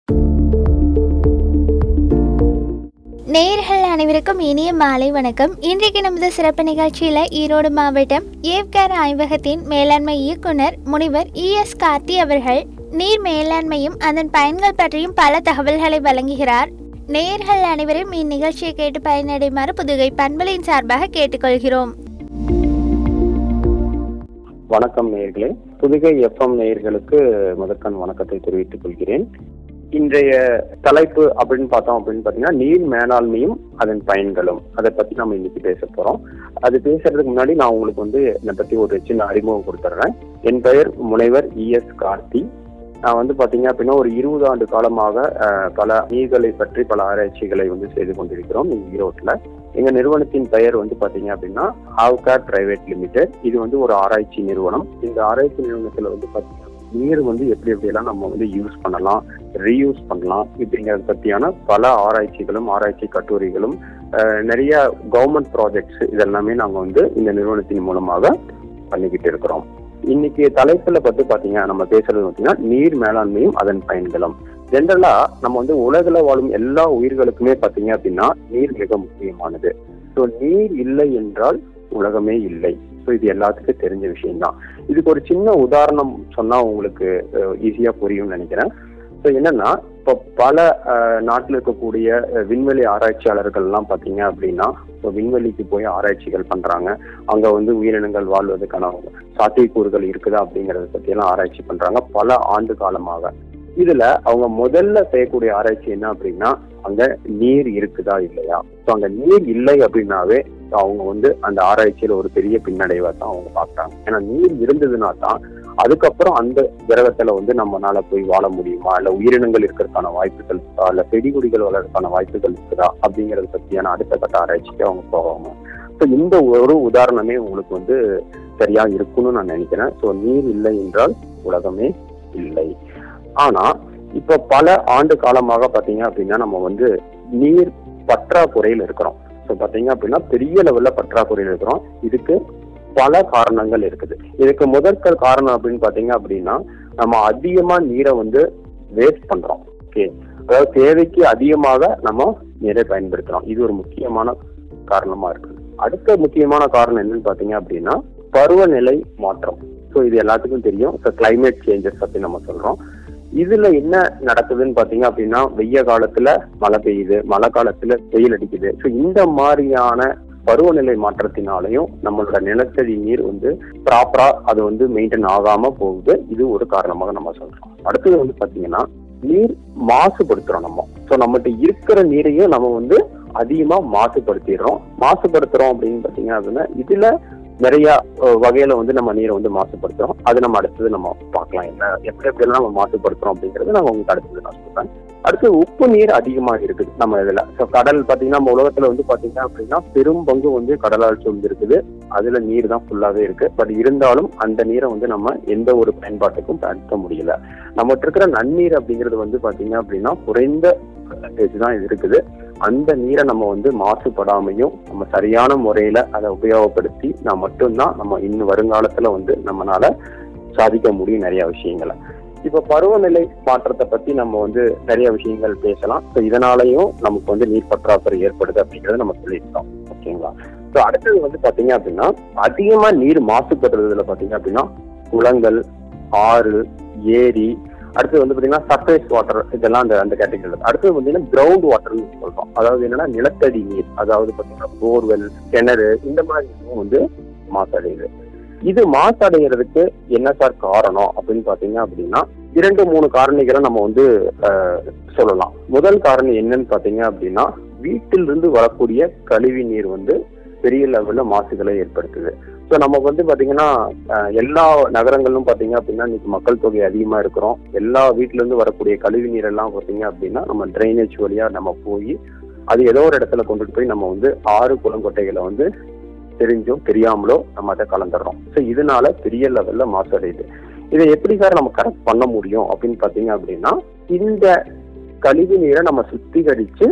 நேயர்கள் அனைவருக்கும் இனிய மாலை வணக்கம் இன்றைக்கு நமது சிறப்பு நிகழ்ச்சியில் ஈரோடு மாவட்டம் ஏவ்கார் ஆய்வகத்தின் மேலாண்மை இயக்குனர் முனிவர் இ எஸ் கார்த்தி அவர்கள் நீர் மேலாண்மையும் அதன் பயன்கள் பற்றியும் பல தகவல்களை வழங்குகிறார் நேயர்கள் அனைவரும் இந்நிகழ்ச்சியை கேட்டு பயனடைமாறு புதுகை பண்பலின் சார்பாக கேட்டுக்கொள்கிறோம் வணக்கம் நேயர்களே புதுகை எஃப்எம் நேயர்களுக்கு முதற்கண் வணக்கத்தை தெரிவித்துக் கொள்கிறேன் இன்றைய தலைப்பு அப்படின்னு பார்த்தோம் அப்படின்னு பார்த்தீங்கன்னா நீர் மேலாண்மையும் அதன் பயன்களும் அதை பத்தி நம்ம இன்னைக்கு பேச போறோம் அது பேசுறதுக்கு முன்னாடி நான் உங்களுக்கு வந்து இதை பத்தி ஒரு சின்ன அறிமுகம் கொடுத்துட்றேன் என் பெயர் முனைவர் இஎஸ் கார்த்தி நான் வந்து பாத்தீங்க அப்படின்னா ஒரு இருபது ஆண்டு காலமாக அஹ், பல நீர்களை பற்றி பல ஆராய்ச்சிகளை வந்து செய்து கொண்டிருக்கிறோம் இங்க ஈரோட்டில் எங்க நிறுவனத்தின் பெயர் வந்து பாத்தீங்க அப்படின்னா ஹாவ்கார் பிரைவேட் லிமிடெட் இது வந்து ஒரு ஆராய்ச்சி நிறுவனம் இந்த ஆராய்ச்சி நிறுவனத்துல வந்து பாத்தீங்கன்னா நீர் வந்து எப்படி எப்படியெல்லாம் நம்ம வந்து யூஸ் பண்ணலாம் ரீயூஸ் பண்ணலாம் இப்படிங்கிறத பத்தியான பல ஆராய்ச்சிகளும் ஆராய்ச்சி கட்டுரைகளும் அஹ், நிறைய கவர்மெண்ட் ப்ராஜெக்ட்ஸ் இதெல்லாமே நாங்க வந்து இந்த நிறுவனத்தின் மூலமாக பண்ணிக்கிட்டு இருக்கிறோம் இன்னைக்கு தலைப்புல பத்தி பாத்தீங்க நம்ம பேசுறது பாத்தீங்கன்னா நீர் மேலாண்மையும் அதன் பயன்களும் ஜென்ரலா நம்ம வந்து உலகில் வாழும் எல்லா உயிர்களுக்குமே பாத்தீங்க அப்படின்னா நீர் மிக முக்கியமானது ஸோ நீர் இல்லை என்றால் உலகமே இல்லை ஸோ இது எல்லாத்துக்கும் தெரிஞ்ச விஷயம்தான் இதுக்கு ஒரு சின்ன உதாரணம் சொன்னா உங்களுக்கு ஈஸியா புரியும்னு நினைக்கிறேன் ஸோ என்னன்னா இப்போ பல அஹ், நாட்டில் இருக்கக்கூடிய அஹ், விண்வெளி ஆராய்ச்சியாளர்கள்லாம் பார்த்தீங்க அப்படின்னா இப்போ விண்வெளிக்கு போய் ஆராய்ச்சிகள் பண்றாங்க அங்க வந்து உயிரினங்கள் வாழ்வதற்கான சாத்தியக்கூறுகள் இருக்குதா அப்படிங்கறத பத்தி எல்லாம் ஆராய்ச்சி பண்றாங்க பல ஆண்டு காலமாக இதுல அவங்க முதல்ல செய்யக்கூடிய ஆராய்ச்சி என்ன அப்படின்னா அங்க நீர் இருக்குதா இல்லையா ஸோ அங்க நீர் இல்லை அப்படின்னாவே அவங்க வந்து அந்த ஆராய்ச்சியில ஒரு பெரிய பின்னடைவை தான் அவங்க பார்க்கறாங்க ஏன்னா நீர் இருந்ததுன்னா தான் அதுக்கப்புறம் அந்த கிரகத்துல வந்து நம்மனால போய் வாழ முடியுமா இல்ல உயிரினங்கள் இருக்கிறதுக்கான வாய்ப்புகள் இருக்கா இல்ல செடி கொடிகள் வளர்றதுக்கான வாய்ப்புகள் இருக்குதா அப்படிங்கறத பத்தியான அடுத்த கட்ட ஆராய்ச்சிக்கு அவங்க போவாங்க ஸோ இந்த ஒரு உதாரணமே உங்களுக்கு வந்து சரியா இருக்கும்னு நான் நினைக்கிறேன் ஸோ நீர் இல்லை என்றால் உலகமே இல்லை ஆனா இப்ப பல ஆண்டு காலமாக பாத்தீங்க அப்படின்னா நம்ம வந்து நீர் பற்றாக்குறையில் இருக்கிறோம் ஸோ பாத்தீங்க அப்படின்னா பெரிய லெவல்ல பற்றாக்குறையில் இருக்கிறோம் இதுக்கு பல காரணங்கள் இருக்குது இதுக்கு முதற்கல் காரணம் அப்படின்னு பாத்தீங்க அப்படின்னா நம்ம அதிகமா நீரை வந்து வேஸ்ட் பண்றோம் ஓகே அதாவது தேவைக்கு அதிகமாக நம்ம நீரை பயன்படுத்துறோம் இது ஒரு முக்கியமான காரணமா இருக்குது அடுத்த முக்கியமான காரணம் என்னன்னு பாத்தீங்க அப்படின்னா பருவநிலை மாற்றம் ஸோ இது எல்லாத்துக்கும் தெரியும் ஸோ கிளைமேட் சேஞ்சஸ் பத்தி நம்ம சொல்றோம் இதுல என்ன நடக்குதுன்னு பாத்தீங்க அப்படின்னா வெய்ய காலத்துல மழை பெய்யுது மழை காலத்துல வெயில் அடிக்குது ஸோ இந்த மாதிரியான பருவநிலை மாற்றத்தினாலையும் நம்மளோட நிலத்தடி நீர் வந்து ப்ராப்பரா அது வந்து மெயின்டைன் ஆகாம போகுது இது ஒரு காரணமாக நம்ம சொல்றோம் அடுத்தது வந்து பாத்தீங்கன்னா நீர் மாசுபடுத்துறோம் நம்ம ஸோ நம்மகிட்ட இருக்கிற நீரையும் நம்ம வந்து அதிகமா மாசுபடுத்திடுறோம் மாசுபடுத்துறோம் அப்படின்னு பாத்தீங்க அப்படின்னா இதுல நிறைய அஹ், வகையில வந்து நம்ம நீரை வந்து மாசுபடுத்துறோம் அது நம்ம அடுத்தது நம்ம பார்க்கலாம் என்ன எப்படி எப்படியெல்லாம் நம்ம மாசுபடுத்துறோம் அப்படிங்கறது நான் உங்களுக்கு அடுத்தது நான் சொல்றேன் அடுத்து உப்பு நீர் அதிகமா இருக்குது நம்ம இதுல ஸோ கடல் பாத்தீங்கன்னா நம்ம உலகத்துல வந்து பாத்தீங்க அப்படின்னா பெரும் பங்கு வந்து கடலால் சூழ்ந்திருக்குது அதுல நீர் தான் ஃபுல்லாவே இருக்கு பட் இருந்தாலும் அந்த நீரை வந்து நம்ம எந்த ஒரு பயன்பாட்டுக்கும் பயன்படுத்த முடியல நம்மகிட்ட இருக்கிற நன்னீர் அப்படிங்கிறது வந்து பாத்தீங்க அப்படின்னா குறைந்த percentage தான் இது இருக்குது அந்த நீரை நம்ம வந்து மாசுபடாமையும் நம்ம சரியான முறையில அதை உபயோகப்படுத்தி நான் மட்டும்தான் நம்ம இன்னும் வருங்காலத்துல வந்து நம்மனால சாதிக்க முடியும் நிறைய விஷயங்களை இப்ப பருவநிலை மாற்றத்தை பத்தி நம்ம வந்து நிறைய விஷயங்கள் பேசலாம் ஸோ இதனாலையும் நமக்கு வந்து நீர் பற்றாக்குறை ஏற்படுது அப்படிங்கறத நம்ம சொல்லியிருக்கோம் ஓகேங்களா ஸோ அடுத்தது வந்து பாத்தீங்க அப்படின்னா அதிகமா நீர் மாசுபடுறதுல பாத்தீங்க அப்படின்னா குளங்கள் ஆறு ஏரி அடுத்து வந்து பாத்தீங்கன்னா சர்ஃபேஸ் வாட்டர் இதெல்லாம் அந்த அந்த கேட்டகரி அடுத்தது பாத்தீங்கன்னா கிரவுண்ட் வாட்டர்னு சொல்றோம் அதாவது என்னன்னா நிலத்தடி நீர் அதாவது பாத்தீங்கன்னா போர்வெல் கிணறு இந்த மாதிரி இதுவும் வந்து மாசடையுது இது மாசடைகிறதுக்கு என்ன சார் காரணம் அப்படின்னு பாத்தீங்க அப்படின்னா இரண்டு மூணு காரணிகளை நம்ம வந்து அஹ், சொல்லலாம் முதல் காரணம் என்னன்னு பாத்தீங்க அப்படின்னா வீட்டிலிருந்து வரக்கூடிய கழிவு நீர் வந்து பெரிய லெவல்ல மாசுகளை ஏற்படுத்துது ஸோ நமக்கு வந்து பாத்தீங்கன்னா அஹ், எல்லா நகரங்களிலும் பாத்தீங்க அப்படின்னா இன்னைக்கு மக்கள் தொகை அதிகமா இருக்கிறோம் எல்லா வீட்ல இருந்து வரக்கூடிய கழிவு நீர் எல்லாம் பாத்தீங்க அப்படின்னா நம்ம ட்ரைனேஜ் வழியா நம்ம போய் அது ஏதோ ஒரு இடத்துல கொண்டுட்டு போய் நம்ம வந்து ஆறு குளங்கொட்டைகளை வந்து தெரிஞ்சோ தெரியாமலோ நம்ம அதை கலந்துடுறோம் ஸோ இதனால பெரிய லெவல்ல மாசடையுது இதை எப்படி சார் நம்ம கரெக்ட் பண்ண முடியும் அப்படின்னு பாத்தீங்க அப்படின்னா இந்த கழிவு நீரை நம்ம சுத்திகரிச்சு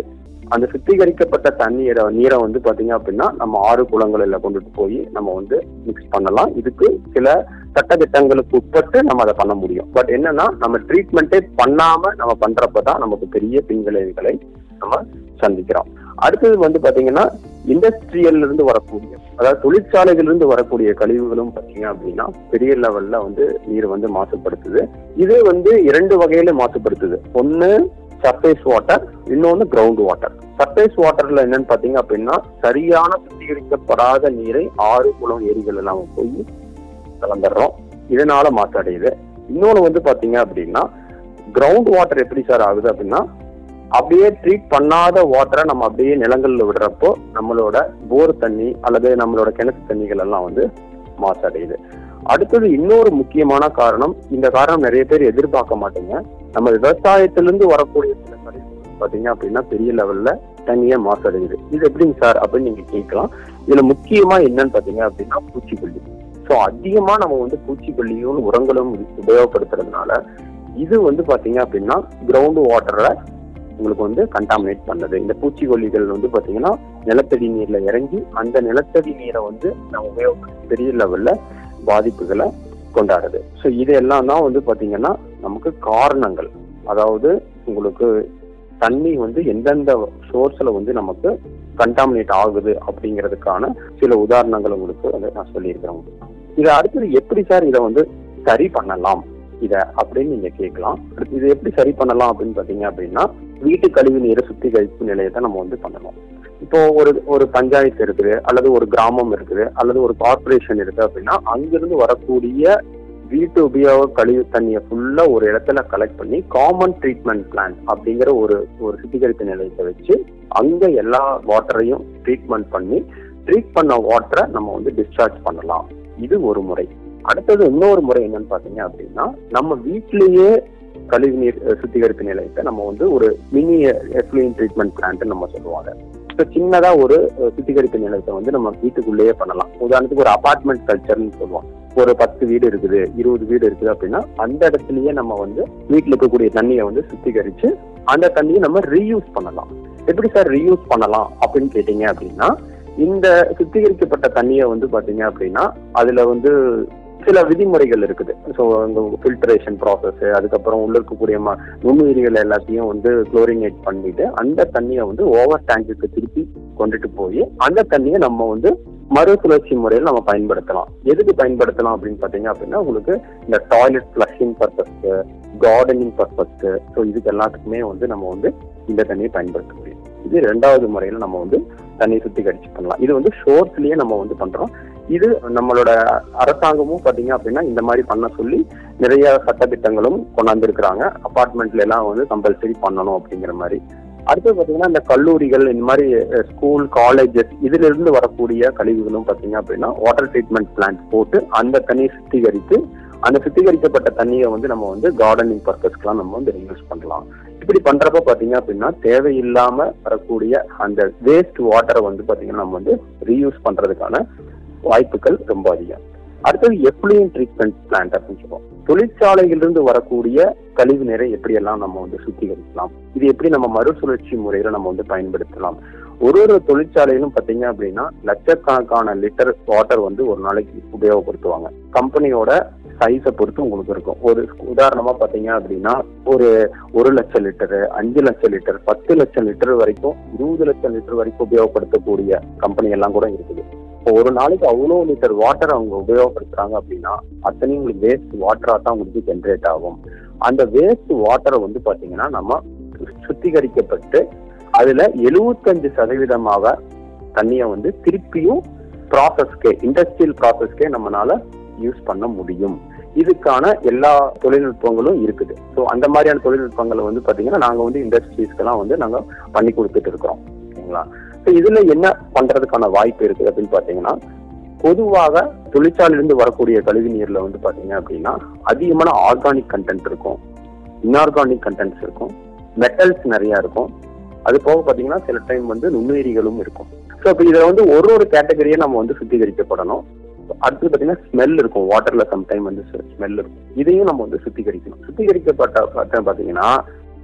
அந்த சுத்திகரிக்கப்பட்ட தண்ணீரை நீரை வந்து பாத்தீங்க அப்படின்னா நம்ம ஆறு குளங்களில் கொண்டுட்டு போய் நம்ம வந்து மிக்ஸ் பண்ணலாம் இதுக்கு சில சட்டத்திட்டங்களுக்கு உட்பட்டு நம்ம அதை பண்ண முடியும் பட் என்னன்னா நம்ம ட்ரீட்மெண்ட்டே பண்ணாம நம்ம பண்றப்பதான் நமக்கு பெரிய பின்விளைவுகளை நம்ம சந்திக்கிறோம் அடுத்தது வந்து பாத்தீங்கன்னா இண்டஸ்ட்ரியல்ல இருந்து வரக்கூடிய அதாவது தொழிற்சாலைகள் இருந்து வரக்கூடிய கழிவுகளும் பாத்தீங்க அப்படின்னா பெரிய லெவல்ல வந்து நீர் வந்து மாசுபடுத்துது இது வந்து இரண்டு வகையில மாசுபடுத்துது ஒன்னு சர்ஃபேஸ் வாட்டர் இன்னொன்னு கிரவுண்ட் வாட்டர் சர்ஃபேஸ் வாட்டர்ல என்னன்னு பாத்தீங்க அப்படின்னா சரியான சுத்திகரிக்கப்படாத நீரை ஆறு குளம் ஏரிகள் எல்லாம் போய் கலந்துடுறோம் இதனால மாசடையுது இன்னொன்னு வந்து பாத்தீங்க அப்படின்னா கிரவுண்ட் வாட்டர் எப்படி சார் ஆகுது அப்படின்னா அப்படியே ட்ரீட் பண்ணாத வாட்டரை நம்ம அப்படியே நிலங்கள்ல விடுறப்போ நம்மளோட போர் தண்ணி அல்லது நம்மளோட கிணத்து தண்ணிகள் எல்லாம் வந்து மாசடையுது அடுத்தது இன்னொரு முக்கியமான காரணம் இந்த காரணம் நிறைய பேர் எதிர்பார்க்க மாட்டீங்க நம்ம விவசாயத்திலிருந்து வரக்கூடிய சில கழிவுகள் பாத்தீங்க அப்படின்னா பெரிய லெவல்ல தண்ணியை மாசடையுது இது எப்படிங்க சார் அப்படின்னு நீங்க கேட்கலாம் இதுல முக்கியமா என்னன்னு பாத்தீங்க அப்படின்னா பூச்சிக்கொல்லி ஸோ அதிகமா நம்ம வந்து பூச்சிக்கொல்லியும் உரங்களும் உபயோகப்படுத்துறதுனால இது வந்து பாத்தீங்க அப்படின்னா கிரவுண்ட் வாட்டரை உங்களுக்கு வந்து கண்டாமினேட் பண்ணுது இந்த பூச்சிக்கொல்லிகள் வந்து பாத்தீங்கன்னா நிலத்தடி நீர்ல இறங்கி அந்த நிலத்தடி நீரை வந்து நம்ம உபயோகப்படுத்தி பெரிய லெவல்ல பாதிப்புகளை கொண்டாடுது ஸோ இதெல்லாம் தான் வந்து பாத்தீங்கன்னா நமக்கு காரணங்கள் அதாவது உங்களுக்கு தண்ணி வந்து எந்தெந்த சோர்ஸ்ல வந்து நமக்கு கண்டாமினேட் ஆகுது அப்படிங்கிறதுக்கான சில உதாரணங்கள் உங்களுக்கு வந்து நான் சொல்லியிருக்கிறேன் உங்களுக்கு. இதை அடுத்தது எப்படி சார் இதை வந்து சரி பண்ணலாம் இத அப்படின்னு நீங்க கேட்கலாம் அடுத்து இது எப்படி சரி பண்ணலாம் அப்படின்னு பாத்தீங்க அப்படின்னா வீட்டு கழிவு நீர் சுத்திகரிப்பு நிலையத்தை நம்ம வந்து பண்ணணும் இப்போ ஒரு ஒரு பஞ்சாயத்து இருக்குது அல்லது ஒரு கிராமம் இருக்குது அல்லது ஒரு கார்பரேஷன் இருக்கு அப்படின்னா அங்கிருந்து வரக்கூடிய வீட்டு உபயோக கழிவு தண்ணியை ஃபுல்லா ஒரு இடத்துல கலெக்ட் பண்ணி காமன் ட்ரீட்மெண்ட் பிளான் அப்படிங்கிற ஒரு ஒரு சுத்திகரிப்பு நிலையத்தை வச்சு அங்க எல்லா வாட்டரையும் ட்ரீட்மெண்ட் பண்ணி ட்ரீட் பண்ண வாட்டரை நம்ம வந்து டிஸ்சார்ஜ் பண்ணலாம் இது ஒரு முறை அடுத்தது இன்னொரு முறை என்னன்னு பாத்தீங்க அப்படின்னா நம்ம வீட்டிலேயே கழிவுநீர் அஹ், சுத்திகரிப்பு நிலையத்தை நம்ம வந்து ஒரு மினி எஃப்ளூயின் ட்ரீட்மெண்ட் பிளான்ட் நம்ம சொல்லுவாங்க இப்போ சின்னதா ஒரு அஹ், சுத்திகரிப்பு நிலையத்தை வந்து நம்ம வீட்டுக்குள்ளேயே பண்ணலாம் உதாரணத்துக்கு ஒரு அபார்ட்மெண்ட் கல்ச்சர்னு சொல்லுவோம் ஒரு பத்து வீடு இருக்குது இருபது வீடு இருக்குது அப்படின்னா அந்த இடத்துலயே நம்ம வந்து வீட்டில் இருக்கக்கூடிய தண்ணியை வந்து சுத்திகரிச்சு அந்த தண்ணியை நம்ம ரீயூஸ் பண்ணலாம் எப்படி சார் ரீயூஸ் பண்ணலாம் அப்படின்னு கேட்டீங்க அப்படின்னா இந்த சுத்திகரிக்கப்பட்ட தண்ணியை வந்து பாத்தீங்க அப்படின்னா அதுல வந்து சில விதிமுறைகள் இருக்குது ஸோ இந்த ஃபில்டரேஷன் ப்ராசஸ் அதுக்கப்புறம் உள்ள இருக்கக்கூடிய ம- நுண்ணுயிரிகள் எல்லாத்தையும் வந்து குளோரினேட் பண்ணிட்டு அந்த தண்ணியை வந்து ஓவர் டேங்குக்கு திருப்பி கொண்டுட்டு போய் அந்த தண்ணியை நம்ம வந்து மறுசுழற்சி முறையில் நம்ம பயன்படுத்தலாம் எதுக்கு பயன்படுத்தலாம் அப்படின்னு பார்த்தீங்க அப்படின்னா உங்களுக்கு இந்த டாய்லெட் ஃப்ளஷிங் பர்பஸ்க்கு கார்டனிங் பர்பஸ்க்கு ஸோ இதுக்கு எல்லாத்துக்குமே வந்து நம்ம வந்து இந்த தண்ணியை பயன்படுத்த முடியும் இது ரெண்டாவது முறையில் நம்ம வந்து தண்ணி சுத்திகரிச்சு பண்ணலாம் இது வந்து ஷோர்ஸ்லயே நம்ம வந்து பண்றோம் இது நம்மளோட அரசாங்கமும் பாத்தீங்க அப்படின்னா இந்த மாதிரி பண்ண சொல்லி நிறைய சட்டத்திட்டங்களும் கொண்டாந்துருக்கிறாங்க அபார்ட்மெண்ட்ல எல்லாம் வந்து கம்பல்சரி பண்ணணும் அப்படிங்கிற மாதிரி அடுத்து பாத்தீங்கன்னா இந்த கல்லூரிகள் இந்த மாதிரி ஸ்கூல் காலேஜஸ் இதுல இருந்து வரக்கூடிய கழிவுகளும் பாத்தீங்க அப்படின்னா வாட்டர் ட்ரீட்மெண்ட் பிளான்ட் போட்டு அந்த தண்ணியை சுத்திகரித்து அந்த சுத்திகரிக்கப்பட்ட தண்ணியை வந்து நம்ம வந்து கார்டனிங் பர்பஸ்க்குலாம் நம்ம வந்து யூஸ் பண்ணலாம் இப்படி பண்றப்ப பாத்தீங்க அப்படின்னா தேவையில்லாம வரக்கூடிய அந்த வேஸ்ட் வாட்டரை வந்து பாத்தீங்கன்னா நம்ம வந்து ரீயூஸ் பண்றதுக்கான வாய்ப்புகள் ரொம்ப அதிகம் அடுத்தது எப்ளியன் ட்ரீட்மெண்ட் பிளான்ட் அப்படின்னு சொல்லுவோம் தொழிற்சாலையிலிருந்து வரக்கூடிய கழிவு நீரை எப்படி எல்லாம் நம்ம வந்து சுத்திகரிக்கலாம் இது எப்படி நம்ம மறுசுழற்சி முறையில நம்ம வந்து பயன்படுத்தலாம் ஒரு ஒரு தொழிற்சாலையிலும் பாத்தீங்க அப்படின்னா லட்சக்கணக்கான லிட்டர் வாட்டர் வந்து ஒரு நாளைக்கு உபயோகப்படுத்துவாங்க கம்பெனியோட சைஸை பொறுத்து உங்களுக்கு இருக்கும் ஒரு உதாரணமா பாத்தீங்க அப்படின்னா ஒரு ஒரு லட்சம் லிட்டரு அஞ்சு லட்சம் லிட்டர் பத்து லட்சம் லிட்டர் வரைக்கும் இருபது லட்சம் லிட்டர் வரைக்கும் உபயோகப்படுத்தக்கூடிய கம்பெனி எல்லாம் கூட இருக்குது இப்போ ஒரு நாளைக்கு அவ்வளோ லிட்டர் வாட்டர் அவங்க உபயோகப்படுத்துறாங்க அப்படின்னா அத்தனையும் உங்களுக்கு வேஸ்ட் வாட்டரா தான் உங்களுக்கு ஜென்ரேட் ஆகும் அந்த வேஸ்ட் வாட்டரை வந்து பாத்தீங்கன்னா நம்ம சுத்திகரிக்கப்பட்டு அதுல எழுபத்தஞ்சு சதவீதமாக தண்ணியை வந்து திருப்பியும் ப்ராசஸ்க்கே இண்டஸ்ட்ரியல் ப்ராசஸ்க்கே நம்மளால யூஸ் பண்ண முடியும் இதுக்கான எல்லா தொழில்நுட்பங்களும் இருக்குது ஸோ அந்த மாதிரியான தொழில்நுட்பங்களை வந்து பாத்தீங்கன்னா நாங்க வந்து இண்டஸ்ட்ரீஸ்க்கெல்லாம் வந்து நாங்க பண்ணி கொடுத்துட்டு இருக்கிறோம் ஓகேங்களா ஸோ இதுல என்ன பண்றதுக்கான வாய்ப்பு இருக்குது அப்படின்னு பாத்தீங்கன்னா பொதுவாக தொழிற்சாலையிலிருந்து வரக்கூடிய கழிவு நீர்ல வந்து பாத்தீங்க அப்படின்னா அதிகமான ஆர்கானிக் கண்டென்ட் இருக்கும் இன்ஆர்கானிக் கண்டென்ட்ஸ் இருக்கும் மெட்டல்ஸ் நிறைய இருக்கும் அது போக பாத்தீங்கன்னா சில டைம் வந்து நுண்ணுயிரிகளும் இருக்கும் ஸோ இப்போ இதுல வந்து ஒரு ஒரு கேட்டகரியை நம்ம வந்து சுத்திகரிக்கப்படணும் அடுத்து பாத்தீங்கன்னா ஸ்மெல் இருக்கும் வாட்டர்ல சம்டைம் வந்து ஸ்மெல் இருக்கும் இதையும் நம்ம வந்து சுத்திகரிக்கணும் சுத்திகரிக்கப்பட்ட பார்த்தா பாத்தீங்கன்னா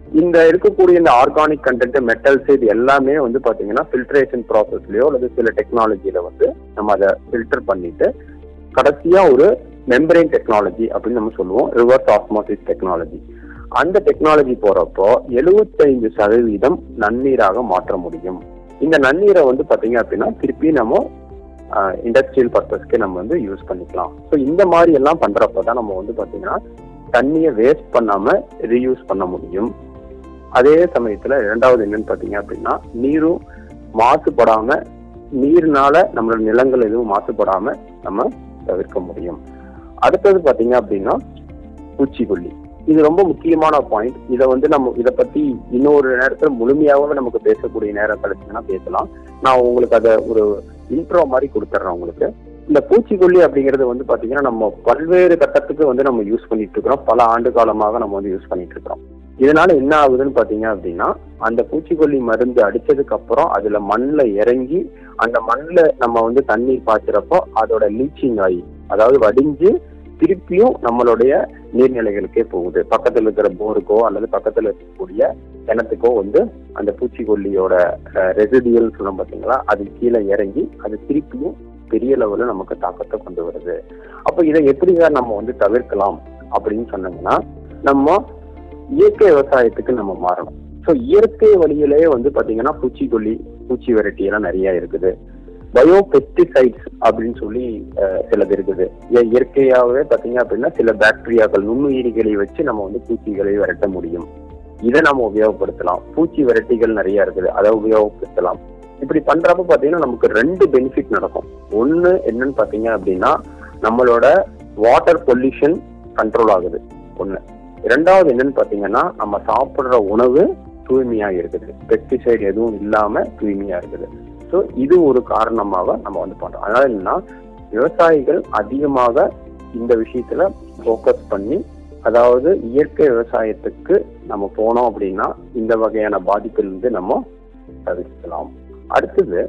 இந்த இருக்கக்கூடிய இந்த ஆர்கானிக் கண்டென்ட் மெட்டல்ஸ் இது எல்லாமே வந்து பாத்தீங்கன்னா ஃபில்ட்ரேஷன் ப்ராசஸ்லயோ அல்லது சில டெக்னாலஜியில வந்து நம்ம அதை ஃபில்டர் பண்ணிட்டு கடைசியா ஒரு மெம்பரேன் டெக்னாலஜி அப்படின்னு நம்ம சொல்லுவோம் ரிவர்ஸ் ஆஸ்மாசிஸ் டெக்னாலஜி அந்த டெக்னாலஜி போறப்போ எழுபத்தைந்து சதவீதம் நன்னீராக மாற்ற முடியும் இந்த நன்னீரை வந்து பாத்தீங்க அப்படின்னா திருப்பி நம்ம இண்டஸ்ட்ரியல் பர்பஸ்க்கு நம்ம வந்து யூஸ் பண்ணிக்கலாம் ஸோ இந்த மாதிரி எல்லாம் பண்றப்போ தான் நம்ம வந்து பாத்தீங்கன்னா தண்ணியை வேஸ்ட் பண்ணாம ரீயூஸ் பண்ண முடியும் அதே சமயத்துல இரண்டாவது என்னன்னு பாத்தீங்க அப்படின்னா நீரும் மாசுபடாம நீர்னால நம்மளோட நிலங்கள் எதுவும் மாசுபடாம நம்ம தவிர்க்க முடியும் அடுத்தது பாத்தீங்க அப்படின்னா பூச்சிக்கொல்லி இது ரொம்ப முக்கியமான பாயிண்ட் இதை வந்து நம்ம இதை பத்தி இன்னொரு நேரத்துல முழுமையாகவே நமக்கு பேசக்கூடிய நேரம் கிடைச்சுன்னா பேசலாம் நான் உங்களுக்கு அதை ஒரு இன்ட்ரோ மாதிரி கொடுத்துட்றேன் உங்களுக்கு இந்த பூச்சிக்கொல்லி அப்படிங்கிறது வந்து பாத்தீங்கன்னா நம்ம பல்வேறு கட்டத்துக்கு வந்து நம்ம யூஸ் பண்ணிட்டு இருக்கிறோம் பல ஆண்டு காலமாக நம்ம வந்து யூஸ் பண்ணிட்டு இருக்கிறோம் இதனால என்ன ஆகுதுன்னு பாத்தீங்க அப்படின்னா அந்த பூச்சிக்கொல்லி மருந்து அடிச்சதுக்கு அப்புறம் அதுல மண்ணில் இறங்கி அந்த மண்ணில் நம்ம வந்து தண்ணீர் பாய்ச்சறப்போ அதோட லீச்சிங் ஆகி அதாவது வடிஞ்சு திருப்பியும் நம்மளுடைய நீர்நிலைகளுக்கே போகுது பக்கத்துல இருக்கிற போருக்கோ அல்லது பக்கத்துல இருக்கக்கூடிய கிணத்துக்கோ வந்து அந்த பூச்சிக்கொல்லியோட ரெசிடியல் சொல்லும் பார்த்தீங்களா அது கீழே இறங்கி அது திருப்பியும் பெரிய லெவல்ல நமக்கு தாக்கத்தை கொண்டு வருது அப்போ இதை எப்படிதான் நம்ம வந்து தவிர்க்கலாம் அப்படின்னு சொன்னோம்னா நம்ம இயற்கை விவசாயத்துக்கு நம்ம மாறணும் ஸோ இயற்கை வழியிலேயே வந்து பாத்தீங்கன்னா பூச்சிக்கொல்லி பூச்சி வெரைட்டி எல்லாம் நிறைய இருக்குது பயோ பெஸ்டிசைட்ஸ் அப்படின்னு சொல்லி அஹ், சிலது இருக்குது இய- இயற்கையாகவே பாத்தீங்க அப்படின்னா சில பாக்டீரியாக்கள் நுண்ணுயிரிகளை வச்சு நம்ம வந்து பூச்சிகளை விரட்ட முடியும் இதை நம்ம உபயோகப்படுத்தலாம் பூச்சி வெரைட்டிகள் நிறைய இருக்குது அதை உபயோகப்படுத்தலாம் இப்படி பண்றப்ப பாத்தீங்கன்னா நமக்கு ரெண்டு பெனிஃபிட் நடக்கும் ஒண்ணு என்னன்னு பாத்தீங்க அப்படின்னா நம்மளோட வாட்டர் பொல்யூஷன் கண்ட்ரோல் ஆகுது ஒண்ணு இரண்டாவது என்னன்னு பாத்தீங்கன்னா நம்ம சாப்பிடுற உணவு தூய்மையா இருக்குது பெஸ்டிசைடு எதுவும் இல்லாம தூய்மையா இருக்குது ஸோ இது ஒரு காரணமாக நம்ம வந்து பண்றோம் அதனால என்னன்னா விவசாயிகள் அதிகமாக இந்த விஷயத்துல ஃபோக்கஸ் பண்ணி அதாவது இயற்கை விவசாயத்துக்கு நம்ம போனோம் அப்படின்னா இந்த வகையான பாதிப்பிலிருந்து நம்ம தவிர்க்கலாம் அடுத்தது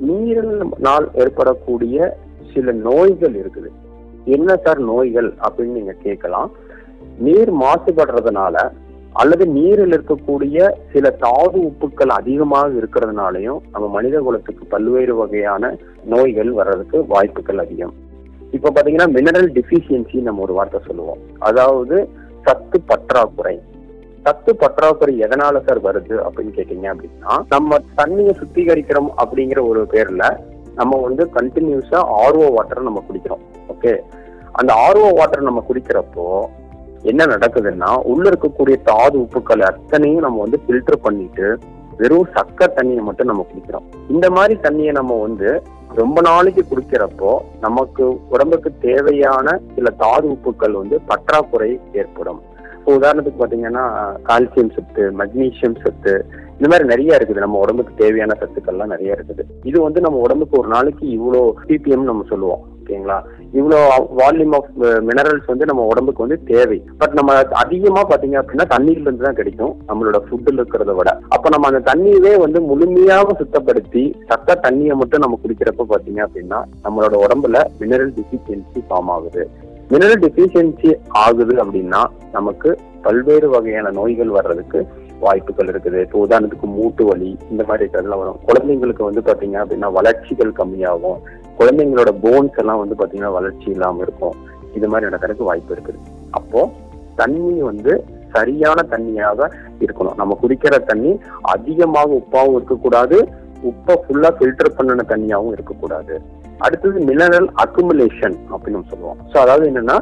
நீரினால் ஏற்படக்கூடிய சில நோய்கள் இருக்குது என்ன சார் நோய்கள் அப்படின்னு நீங்க கேட்கலாம் நீர் மாசுபடுறதுனால அல்லது நீரில் இருக்கக்கூடிய சில தாது உப்புக்கள் அதிகமாக இருக்கிறதுனாலையும் நம்ம மனித குலத்துக்கு பல்வேறு வகையான நோய்கள் வர்றதுக்கு வாய்ப்புகள் அதிகம் இப்ப பாத்தீங்கன்னா மினரல் டிஃபிஷியன்சி நம்ம ஒரு வார்த்தை சொல்லுவோம் அதாவது சத்து பற்றாக்குறை சத்து பற்றாக்குறை எதனால சார் வருது அப்படின்னு கேட்டீங்க அப்படின்னா நம்ம தண்ணியை சுத்திகரிக்கிறோம் அப்படிங்கிற ஒரு பேர்ல நம்ம வந்து கண்டினியூஸா ஆர்ஓ வாட்டரை நம்ம குடிக்கிறோம் ஓகே அந்த ஆர்ஓ வாட்டர் நம்ம குடிக்கிறப்போ என்ன நடக்குதுன்னா உள்ள இருக்கக்கூடிய தாது உப்புக்கள் அத்தனையும் நம்ம வந்து ஃபில்டர் பண்ணிட்டு வெறும் சக்க தண்ணியை மட்டும் நம்ம குடிக்கிறோம் இந்த மாதிரி தண்ணியை நம்ம வந்து ரொம்ப நாளைக்கு குடிக்கிறப்போ நமக்கு உடம்புக்கு தேவையான சில தாது உப்புக்கள் வந்து பற்றாக்குறை ஏற்படும் இப்போ உதாரணத்துக்கு பாத்தீங்கன்னா கால்சியம் சத்து மக்னீசியம் சத்து இந்த மாதிரி நிறைய இருக்குது நம்ம உடம்புக்கு தேவையான சத்துக்கள்லாம் நிறைய இருக்குது இது வந்து நம்ம உடம்புக்கு ஒரு நாளைக்கு இவ்வளோ பிபிஎம் நம்ம சொல்லுவோம் ஓகேங்களா இவ்வளோ வால்யூம் ஆஃப் மினரல்ஸ் வந்து நம்ம உடம்புக்கு வந்து தேவை பட் நம்ம அதிகமா பாத்தீங்க அப்படின்னா தண்ணீர்ல இருந்து தான் கிடைக்கும் நம்மளோட ஃபுட்டில் இருக்கிறத விட அப்ப நம்ம அந்த தண்ணியவே வந்து முழுமையாக சுத்தப்படுத்தி சத்த தண்ணியை மட்டும் நம்ம குடிக்கிறப்ப பாத்தீங்க அப்படின்னா நம்மளோட உடம்புல மினரல் டிஃபிஷியன்சி ஃபார்ம் ஆகுது மினரல் டிஃபிஷியன்சி ஆகுது அப்படின்னா நமக்கு பல்வேறு வகையான நோய்கள் வர்றதுக்கு வாய்ப்புகள் இருக்குது இப்போ உதாரணத்துக்கு மூட்டு வலி இந்த மாதிரி இருக்கிறதுலாம் வரும் குழந்தைங்களுக்கு வந்து பாத்தீங்க அப்படின்னா வளர்ச்சிகள் கம்மியாகும் குழந்தைங்களோட போன்ஸ் எல்லாம் வந்து பாத்தீங்கன்னா வளர்ச்சி இல்லாம இருக்கும் இது மாதிரி நடக்கிறதுக்கு வாய்ப்பு இருக்குது அப்போ தண்ணி வந்து சரியான தண்ணியாக இருக்கணும் நம்ம குடிக்கிற தண்ணி அதிகமாக உப்பாவும் இருக்கக்கூடாது உப்பை ஃபுல்லா ஃபில்டர் பண்ணின தண்ணியாவும் இருக்கக்கூடாது அடுத்தது மினரல் அக்குமுலேஷன் அப்படின்னு நம்ம சொல்லுவோம் ஸோ அதாவது என்னன்னா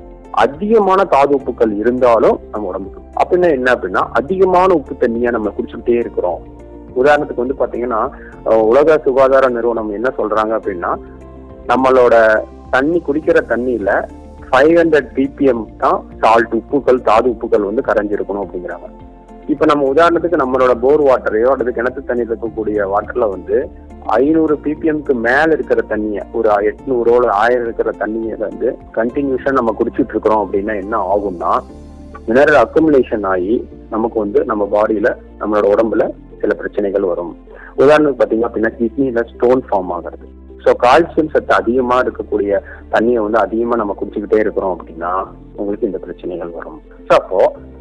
அதிகமான தாது உப்புக்கள் இருந்தாலும் நம்ம உடம்புக்கு அப்படின்னா என்ன அப்படின்னா அதிகமான உப்பு தண்ணியை நம்ம குடிச்சுக்கிட்டே இருக்கிறோம் உதாரணத்துக்கு வந்து பாத்தீங்கன்னா அஹ், உலக சுகாதார நிறுவனம் என்ன சொல்றாங்க அப்படின்னா நம்மளோட தண்ணி குடிக்கிற தண்ணியில ஃபைவ் ஹண்ட்ரட் பிபிஎம் தான் சால்ட் உப்புக்கள் தாது உப்புக்கள் வந்து கரைஞ்சிருக்கணும் அப்படிங்கிறாங்க இப்ப நம்ம உதாரணத்துக்கு நம்மளோட போர் வாட்டரையோ அல்லது கிணத்து தண்ணியில் இருக்கக்கூடிய வாட்டர்ல வந்து ஐநூறு பிபிஎம்க்கு மேல இருக்கிற தண்ணியை ஒரு எட்நூறோ இல்ல ஆயிரம் இருக்கிற தண்ணியை வந்து கண்டினியூஸா நம்ம குடிச்சிட்டு இருக்கிறோம் அப்படின்னா என்ன ஆகும்னா மினரல் அக்குமுலேஷன் ஆகி நமக்கு வந்து நம்ம பாடியில நம்மளோட உடம்புல சில பிரச்சனைகள் வரும் உதாரணத்துக்கு பாத்தீங்க அப்படின்னா கிட்னில ஸ்டோன் ஃபார்ம் ஆகிறது ஸோ கால்சியம் சத்து அதிகமா இருக்கக்கூடிய தண்ணியை வந்து அதிகமா நம்ம குடிச்சுக்கிட்டே இருக்கிறோம் அப்படின்னா உங்களுக்கு இந்த பிரச்சனைகள் வரும் ஸோ அப்போ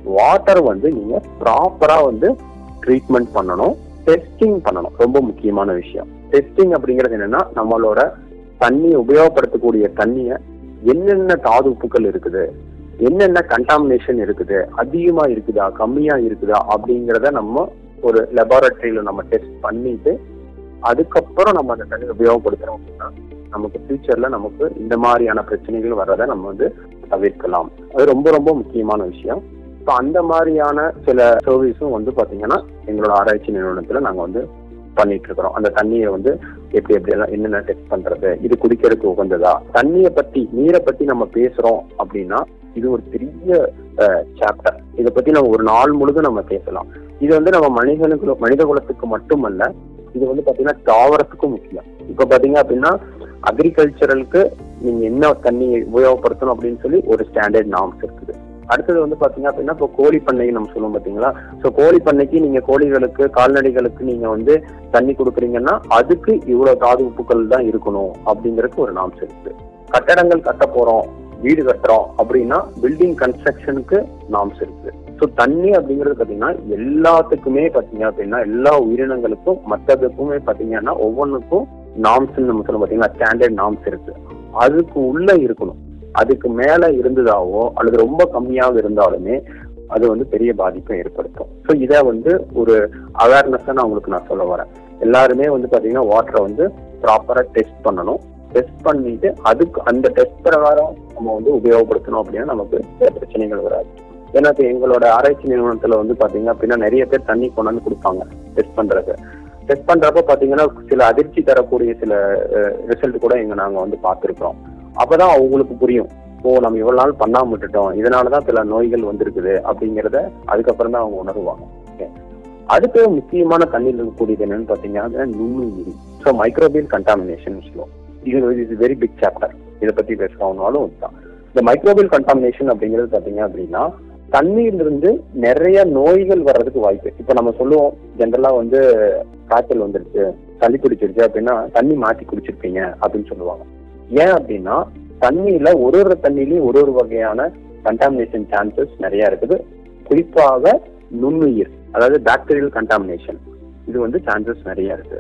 வாட்டர் வந்து நீங்க ப்ராப்பரா வந்து ட்ரீட்மெண்ட் பண்ணணும் டெஸ்டிங் பண்ணணும் ரொம்ப முக்கியமான விஷயம் டெஸ்டிங் அப்படிங்கிறது என்னன்னா நம்மளோட தண்ணி உபயோகப்படுத்தக்கூடிய தண்ணிய என்னென்ன தாது உப்புக்கள் இருக்குது என்னென்ன கண்டாமினேஷன் இருக்குது அதிகமா இருக்குதா கம்மியா இருக்குதா அப்படிங்கிறத நம்ம ஒரு லெபார்டரியில நம்ம டெஸ்ட் பண்ணிட்டு அதுக்கப்புறம் நம்ம அந்த தண்ணி உபயோகப்படுத்துறோம் அப்படின்னா நமக்கு ஃபியூச்சர்ல நமக்கு இந்த மாதிரியான பிரச்சனைகள் வர்றதை நம்ம வந்து தவிர்க்கலாம் அது ரொம்ப ரொம்ப முக்கியமான விஷயம் ஸோ அந்த மாதிரியான சில சர்வீஸும் வந்து பாத்தீங்கன்னா எங்களோட ஆராய்ச்சி நிறுவனத்துல நாங்க வந்து பண்ணிட்டு இருக்கிறோம் அந்த தண்ணியை வந்து எப்படி எப்படி எல்லாம் என்னென்ன டெஸ்ட் பண்றது இது குடிக்கிறதுக்கு உகந்ததா தண்ணியை பத்தி நீரை பத்தி நம்ம பேசுறோம் அப்படின்னா இது ஒரு பெரிய சாப்டர் இதை பத்தி நம்ம ஒரு நாள் முழுதும் நம்ம பேசலாம் இது வந்து நம்ம மனிதனுக்கு மனித குலத்துக்கு மட்டுமல்ல இது வந்து பாத்தீங்கன்னா தாவரத்துக்கும் முக்கியம் இப்ப பாத்தீங்க அப்படின்னா அக்ரிகல்ச்சரலுக்கு நீங்க என்ன தண்ணி உபயோகப்படுத்தணும் அப்படின்னு சொல்லி ஒரு ஸ்டாண்டர்ட் நார்ம்ஸ் இருக்குது அடுத்தது வந்து பாத்தீங்க அப்படின்னா இப்போ கோழி பண்ணை நம்ம சொல்லுவோம் பாத்தீங்களா ஸோ கோழி பண்ணைக்கு நீங்க கோழிகளுக்கு கால்நடைகளுக்கு நீங்க வந்து தண்ணி கொடுக்குறீங்கன்னா அதுக்கு இவ்வளவு தாது உப்புக்கள் தான் இருக்கணும் அப்படிங்கறதுக்கு ஒரு நாம்ஸ் இருக்கு கட்டடங்கள் கட்ட போறோம் வீடு கட்டுறோம் அப்படின்னா பில்டிங் கன்ஸ்ட்ரக்ஷனுக்கு நாம்ஸ் இருக்கு ஸோ தண்ணி அப்படிங்கிறது பாத்தீங்கன்னா எல்லாத்துக்குமே பாத்தீங்க அப்படின்னா எல்லா உயிரினங்களுக்கும் மற்றதுக்குமே பாத்தீங்கன்னா ஒவ்வொன்றுக்கும் நாம்ஸ் நம்ம சொல்ல பாத்தீங்கன்னா ஸ்டாண்டர்ட் நாம்ஸ் இருக்கு அதுக்கு உள்ள இருக்கணும் அதுக்கு மேல இருந்ததாவோ அல்லது ரொம்ப கம்மியாக இருந்தாலுமே அது வந்து பெரிய பாதிப்பை ஏற்படுத்தும் ஸோ இதை வந்து ஒரு அவேர்னஸ் நான் உங்களுக்கு நான் சொல்ல வரேன் எல்லாருமே வந்து பாத்தீங்கன்னா வாட்டரை வந்து ப்ராப்பரா டெஸ்ட் பண்ணணும் டெஸ்ட் பண்ணிட்டு அதுக்கு அந்த டெஸ்ட் பிரகாரம் நம்ம வந்து உபயோகப்படுத்தணும் அப்படின்னா நமக்கு பிரச்சனைகள் வராது ஏன்னா இப்ப எங்களோட ஆராய்ச்சி நிறுவனத்துல வந்து பாத்தீங்க அப்படின்னா நிறைய பேர் தண்ணி கொண்டாந்து கொடுப்பாங்க டெஸ்ட் பண்றதுக்கு டெஸ்ட் பண்றப்ப பாத்தீங்கன்னா சில அதிர்ச்சி தரக்கூடிய சில ரிசல்ட் கூட எங்க நாங்க வந்து பார்த்திருக்கிறோம் அப்பதான் அவங்களுக்கு புரியும் ஓ நம்ம இவ்வளவு நாள் பண்ணாம விட்டுட்டோம் இதனாலதான் சில நோய்கள் வந்திருக்குது அப்படிங்கறத அதுக்கப்புறம் தான் அவங்க உணருவாங்க Okay. அடுத்து முக்கியமான தண்ணியில் இருக்கக்கூடியது என்னன்னு பாத்தீங்கன்னா நுண்ணுயிரி ஸோ மைக்ரோபியல் கண்டாமினேஷன் சொல்லுவோம் இது இஸ் வெரி பிக் சாப்டர் இதை பத்தி பேசுறவனாலும் இதுதான் இந்த மைக்ரோபியல் கண்டாமினேஷன் அப்படிங்கிறது பாத்தீங்க அப்படின்னா தண்ணீர்ல நிறைய நோய்கள் வர்றதுக்கு வாய்ப்பு இப்ப நம்ம சொல்லுவோம் ஜென்ரலா வந்து காய்ச்சல் வந்துருச்சு சளி பிடிச்சிருச்சு அப்படின்னா தண்ணி மாத்தி குடிச்சிருப்பீங்க அப்படின்னு சொல்லுவாங்க ஏன் அப்படின்னா தண்ணியில ஒரு ஒரு தண்ணிலையும் ஒரு ஒரு வகையான கண்டாமினேஷன் சான்சஸ் நிறைய இருக்குது குறிப்பாக நுண்ணுயிர் அதாவது பாக்டீரியல் கண்டாமினேஷன் இது வந்து சான்சஸ் நிறைய இருக்கு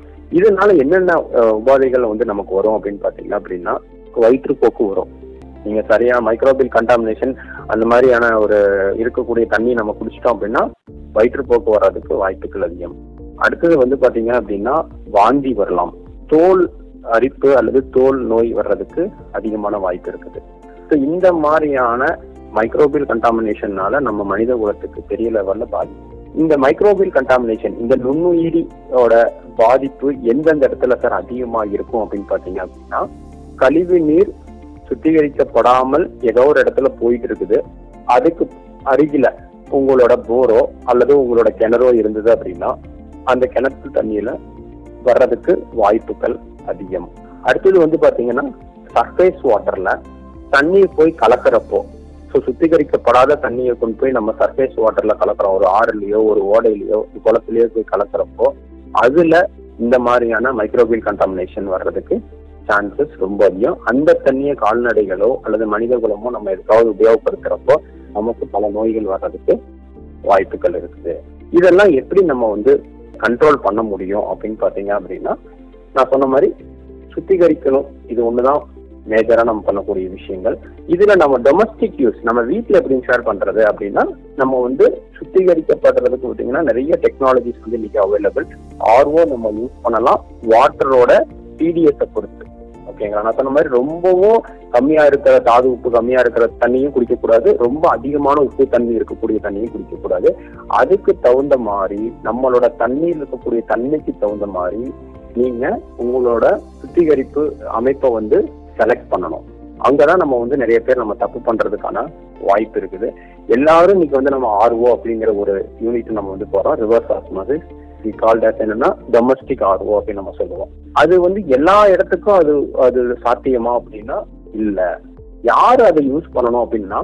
இதனால என்னென்ன அஹ், உபாதைகள் வந்து நமக்கு வரும் அப்படின்னு பாத்தீங்க அப்படின்னா வயிற்றுப்போக்கு வரும் நீங்க சரியா மைக்ரோபியல் கண்டாமினேஷன் அந்த மாதிரியான ஒரு இருக்கக்கூடிய தண்ணி நம்ம குடிச்சிட்டோம் அப்படின்னா வயிற்றுப்போக்கு வர்றதுக்கு வாய்ப்புகள் அதிகம் அடுத்தது வந்து பாத்தீங்க அப்படின்னா வாந்தி வரலாம் தோல் அரிப்பு அல்லது தோல் நோய் வர்றதுக்கு அதிகமான வாய்ப்பு இருக்குது ஸோ இந்த மாதிரியான மைக்ரோபியல் கண்டாமினேஷன்னால நம்ம மனித குலத்துக்கு பெரிய லெவல்ல பாதிப்பு இந்த மைக்ரோபியல் கண்டாமினேஷன் இந்த நுண்ணுயிரியோட பாதிப்பு எந்தெந்த இடத்துல சார் அதிகமா இருக்கும் அப்படின்னு பாத்தீங்க அப்படின்னா கழிவு நீர் சுத்திகரிக்கப்படாமல் ஏதோ ஒரு இடத்துல போயிட்டு இருக்குது அதுக்கு அருகில உங்களோட போரோ அல்லது உங்களோட கிணறோ இருந்தது அப்படின்னா அந்த கிணத்து தண்ணியில வர்றதுக்கு வாய்ப்புகள் அதிகம் அடுத்தது வந்து பாத்தீங்கன்னா சர்ஃபேஸ் வாட்டர்ல தண்ணி போய் கலக்கிறப்போ ஸோ சுத்திகரிக்கப்படாத தண்ணியை கொண்டு போய் நம்ம சர்ஃபேஸ் வாட்டர்ல கலக்கிறோம் ஒரு ஆறுலயோ ஒரு ஓடையிலயோ ஒரு குளத்திலயோ போய் கலக்கிறப்போ அதுல இந்த மாதிரியான மைக்ரோபியல் கண்டாமினேஷன் வர்றதுக்கு சான்சஸ் ரொம்ப அதிகம் அந்த தண்ணியை கால்நடைகளோ அல்லது மனித குலமோ நம்ம எதுக்காவது உபயோகப்படுத்துறப்போ நமக்கு பல நோய்கள் வர்றதுக்கு வாய்ப்புகள் இருக்குது இதெல்லாம் எப்படி நம்ம வந்து கண்ட்ரோல் பண்ண முடியும் அப்படின்னு பாத்தீங்க அப்படின்னா நான் சொன்ன மாதிரி சுத்திகரிக்கணும் இது ஒண்ணுதான் மேஜரா நம்ம பண்ணக்கூடிய விஷயங்கள் இதுல நம்ம டொமஸ்டிக் யூஸ் நம்ம வீட்ல எப்படி ஷேர் பண்றது அப்படின்னா நம்ம வந்து சுத்திகரிக்கப்படுறதுக்கு பார்த்தீங்கன்னா நிறைய டெக்னாலஜிஸ் வந்து இன்னைக்கு அவைலபிள் ஆர்ஓ நம்ம யூஸ் பண்ணலாம் வாட்டரோட டிடிஎஸ் பொறுத்து ஓகேங்களா நான் சொன்ன மாதிரி ரொம்பவும் கம்மியா இருக்கிற தாது உப்பு கம்மியா இருக்கிற தண்ணியும் குடிக்கக்கூடாது ரொம்ப அதிகமான உப்பு தண்ணி இருக்கக்கூடிய தண்ணியும் குடிக்கக்கூடாது அதுக்கு தகுந்த மாதிரி நம்மளோட தண்ணீர் இருக்கக்கூடிய தண்ணிக்கு தகுந்த மாதிரி நீங்க உங்களோட சுத்திகரிப்பு அமைப்பை வந்து செலக்ட் பண்ணணும் அங்கதான் நம்ம வந்து நிறைய பேர் நம்ம தப்பு பண்றதுக்கான வாய்ப்பு இருக்குது எல்லாரும் இன்னைக்கு வந்து நம்ம ஆர்ஓ அப்படிங்கிற ஒரு யூனிட் நம்ம வந்து போறோம் reverse osmosis we call that என்னன்னா டொமஸ்டிக் ஆர்ஓ அப்படின்னு நம்ம சொல்லுவோம் அது வந்து எல்லா இடத்துக்கும் அது அது சாத்தியமா அப்படின்னா இல்ல யாரு அதை யூஸ் பண்ணணும் அப்படின்னா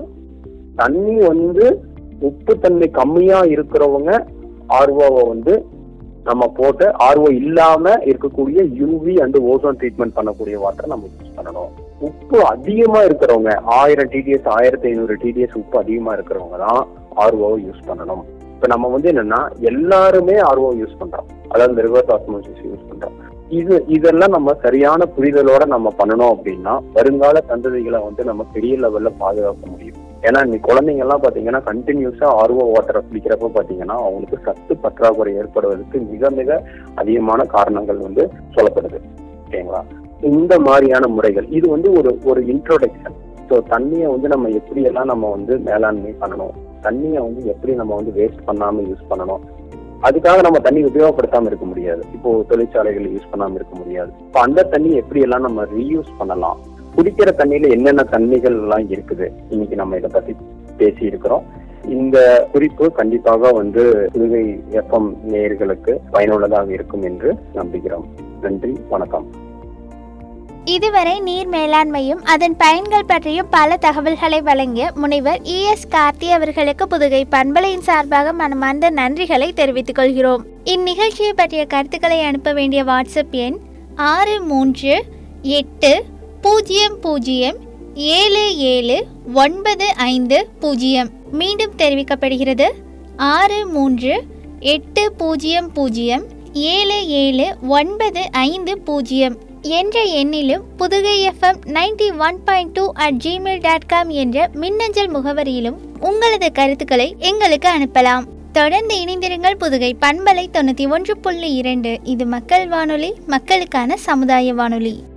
தண்ணி வந்து உப்பு தன்மை கம்மியா இருக்கிறவங்க ஆர்ஓவை வந்து நம்ம போட்டு ஆர்ஓ இல்லாம இருக்கக்கூடிய யூவி அண்ட் ஓசோன் ட்ரீட்மெண்ட் பண்ணக்கூடிய வாட்டரை நம்ம யூஸ் பண்ணணும் உப்பு அதிகமா இருக்கிறவங்க ஆயிரம் டிடிஎஸ் ஆயிரத்தி ஐநூறு டிடிஎஸ் உப்பு அதிகமா இருக்கிறவங்க தான் ஆர்ஓவை யூஸ் பண்ணணும் இப்ப நம்ம வந்து என்னன்னா எல்லாருமே ஆர்ஓ யூஸ் பண்றோம் அதாவது இந்த ரிவர்ஸ் ஆஸ்மோசிஸ் யூஸ் பண்றோம் இது இதெல்லாம் நம்ம சரியான புரிதலோட நம்ம பண்ணணும் அப்படின்னா வருங்கால சந்ததிகளை வந்து நம்ம பெரிய லெவல்ல பாதுகாக்க முடியும் ஏன்னா இன்னைக்கு குழந்தைங்க எல்லாம் பாத்தீங்கன்னா கண்டினியூஸா ஆர்ஓ வாட்டரை குடிக்கிறப்ப பாத்தீங்கன்னா அவங்களுக்கு சத்து பற்றாக்குறை ஏற்படுவதற்கு மிக மிக அதிகமான காரணங்கள் வந்து சொல்லப்படுது ஓகேங்களா இந்த மாதிரியான முறைகள் இது வந்து ஒரு ஒரு இன்ட்ரோடக்ஷன் ஸோ தண்ணியை வந்து நம்ம எப்படியெல்லாம் நம்ம வந்து மேலாண்மை பண்ணணும் தண்ணியை வந்து எப்படி நம்ம வந்து வேஸ்ட் பண்ணாம யூஸ் பண்ணணும் அதுக்காக நம்ம தண்ணி உபயோகப்படுத்தாம இருக்க முடியாது இப்போ தொழிற்சாலைகள் யூஸ் பண்ணாம இருக்க முடியாது இப்போ அந்த தண்ணி எப்படி எல்லாம் நம்ம ரீயூஸ் பண்ணலாம் குடிக்கிற தண்ணியில என்னென்ன தண்ணிகள் எல்லாம் இருக்குது இன்னைக்கு நம்ம இதை பத்தி பேசி இருக்கிறோம் இந்த குறிப்பு கண்டிப்பாக வந்து புதுகை எஃப்எம் நேயர்களுக்கு பயனுள்ளதாக இருக்கும் என்று நம்புகிறோம் நன்றி வணக்கம் இதுவரை நீர் மேலாண்மையும் அதன் பயன்கள் பற்றியும் பல தகவல்களை வழங்கிய முனைவர் இ எஸ் கார்த்தி அவர்களுக்கு புதுகை பண்பலையின் சார்பாக மனமார்ந்த நன்றிகளை தெரிவித்துக் கொள்கிறோம் இந்நிகழ்ச்சியை பற்றிய கருத்துக்களை அனுப்ப வேண்டிய வாட்ஸ்அப் எண் ஆறு மூன்று எட்டு பூஜ்ஜியம் பூஜ்ஜியம் ஏழு ஏழு ஒன்பது ஐந்து பூஜ்ஜியம் மீண்டும் தெரிவிக்கப்படுகிறது ஆறு மூன்று எட்டு பூஜ்ஜியம் பூஜ்ஜியம் ஏழு ஏழு ஒன்பது ஐந்து பூஜ்ஜியம் என்ற எண்ணிலும் Pudukai FM ninety one point two at Gmail dot com என்ற மின்னஞ்சல் முகவரியிலும் உங்களது கருத்துக்களை எங்களுக்கு அனுப்பலாம் தொடர்ந்து இணைந்திருங்கள் புதுகை பண்பலை தொண்ணூற்றி ஒன்று புள்ளி இரண்டு இது மக்கள் வானொலி மக்களுக்கான சமுதாய வானொலி